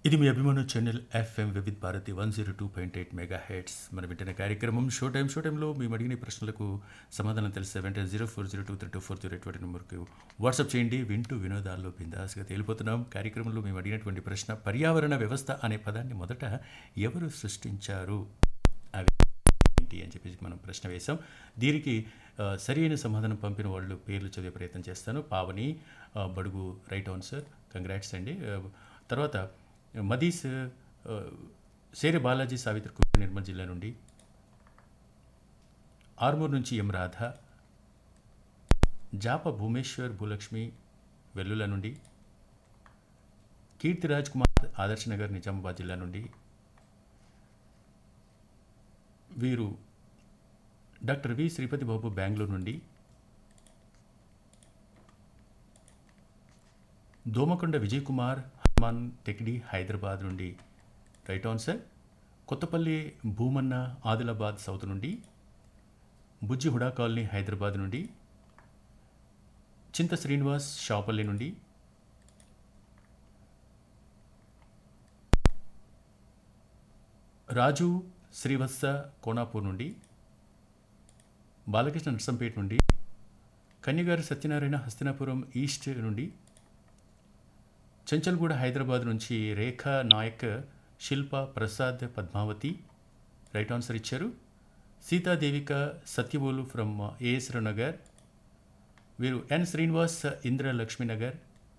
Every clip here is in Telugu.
ఇది మీ అభిమాన channel FM Vividh Bharati one zero two point eight megahertz మన వింటున్న కార్యక్రమం షో టైం షో టైంలో మేము అడిగిన ప్రశ్నలకు సమాధానం తెలిసే వెంటనే zero four zero two three two four zero ఎటువంటి నెంబర్కి వాట్సాప్ చేయండి వింటూ వినోదాల్లో బిందాస్గా తేలిపోతున్నాం కార్యక్రమంలో మేము అడిగినటువంటి ప్రశ్న పర్యావరణ వ్యవస్థ అనే పదాన్ని మొదట ఎవరు సృష్టించారు అవి ఏంటి అని చెప్పేసి మనం ప్రశ్న వేశాం దీనికి ఆ, సరైన సమాధానం పంపిన వాళ్ళు పేర్లు చదివే ప్రయత్నం చేస్తాను పావని ఆ, బడుగు రైట్ ఆన్సర్ కంగ్రాట్స్ అండి ఆ, తర్వాత మదీస్ ఆ, సేరే బాలాజీ సావిత్రి కుమార్ నిర్మల్ జిల్లా నుండి ఆర్మూర్ నుంచి ఎం రాధ జాప భూమేశ్వర్ భూలక్ష్మి వెల్లుల నుండి కీర్తిరాజ్ కుమార్ ఆదర్శ్ నగర్ నిజామాబాద్ జిల్లా నుండి వీరు డాక్టర్ వి శ్రీపతి బాబు బెంగళూరు నుండి దోమకొండ విజయ్ కుమార్ హనుమాన్ టెక్డి హైదరాబాద్ నుండి right answer Kothapalli Bhumanna Adilabad south నుండి బుజ్జి హుడా కాలనీ హైదరాబాద్ నుండి చింత శ్రీనివాస్ షాపల్లి నుండి రాజు శ్రీవత్స కోనాపూర్ నుండి బాలకృష్ణ నర్సంపేట నుండి కన్యగారు సత్యనారాయణ హస్తినాపురం ఈస్ట్ నుండి చెంచల్గూడ హైదరాబాద్ నుంచి రేఖా నాయక్ శిల్ప ప్రసాద్ పద్మావతి రైట్ ఆన్సర్ ఇచ్చారు సీతాదేవిక సత్యవోలు ఫ్రమ్ ఏఎస్ర నగర్ వీరు ఎన్ శ్రీనివాస్ ఇంద్ర లక్ష్మీనగర్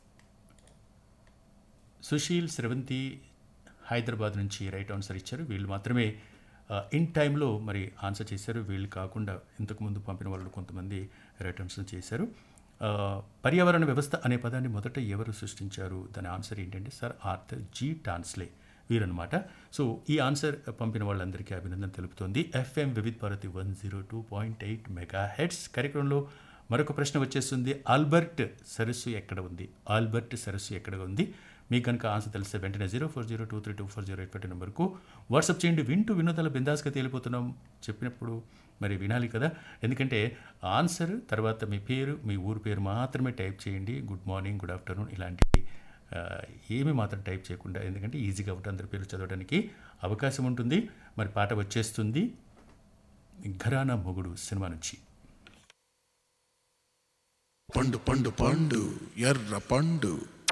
సుశీల్ స్రవంతి హైదరాబాద్ నుంచి రైట్ ఆన్సర్ ఇచ్చారు వీళ్ళు మాత్రమే ఆ, ఇన్ టైంలో మరి ఆన్సర్ చేశారు వీళ్ళు కాకుండా ఇంతకుముందు పంపిన వాళ్ళు కొంతమంది రైట్ ఆన్సర్ చేశారు ఆ, పర్యావరణ వ్యవస్థ అనే పదాన్ని మొదట ఎవరు సృష్టించారు దాని ఆన్సర్ ఏంటంటే సార్ ఆర్థర్ జీ టాన్స్లే వీరనమాట సో ఈ ఆన్సర్ పంపిన వాళ్ళందరికీ అభినందన తెలుపుతోంది FM Vividh Bharati one zero two point eight megahertz కార్యక్రమంలో మరొక ప్రశ్న వచ్చేస్తుంది ఆల్బర్ట్ సరస్సు ఎక్కడ ఉంది ఆల్బర్ట్ సరస్సు ఎక్కడ ఉంది మీకు కనుక ఆన్సర్ తెలిస్తే వెంటనే zero four zero two three two four zero eight నెంబర్కు వాట్సాప్ చేయండి వింటూ వినోదాల బిందాస్గా తేలిపోతున్నాం చెప్పినప్పుడు మరి వినాలి కదా ఎందుకంటే ఆన్సర్ తర్వాత మీ పేరు మీ ఊరు పేరు మాత్రమే టైప్ చేయండి గుడ్ మార్నింగ్ గుడ్ ఆఫ్టర్నూన్ ఇలాంటివి ఆ, ఏమీ మాత్రం టైప్ చేయకుండా ఎందుకంటే ఈజీగా ఉంటుంది అందరి పేర్లు చదవడానికి అవకాశం ఉంటుంది మరి పాట వచ్చేస్తుంది ఘరానా మొగుడు సినిమా నుంచి పండు పండు పండు ఎర్ర పండు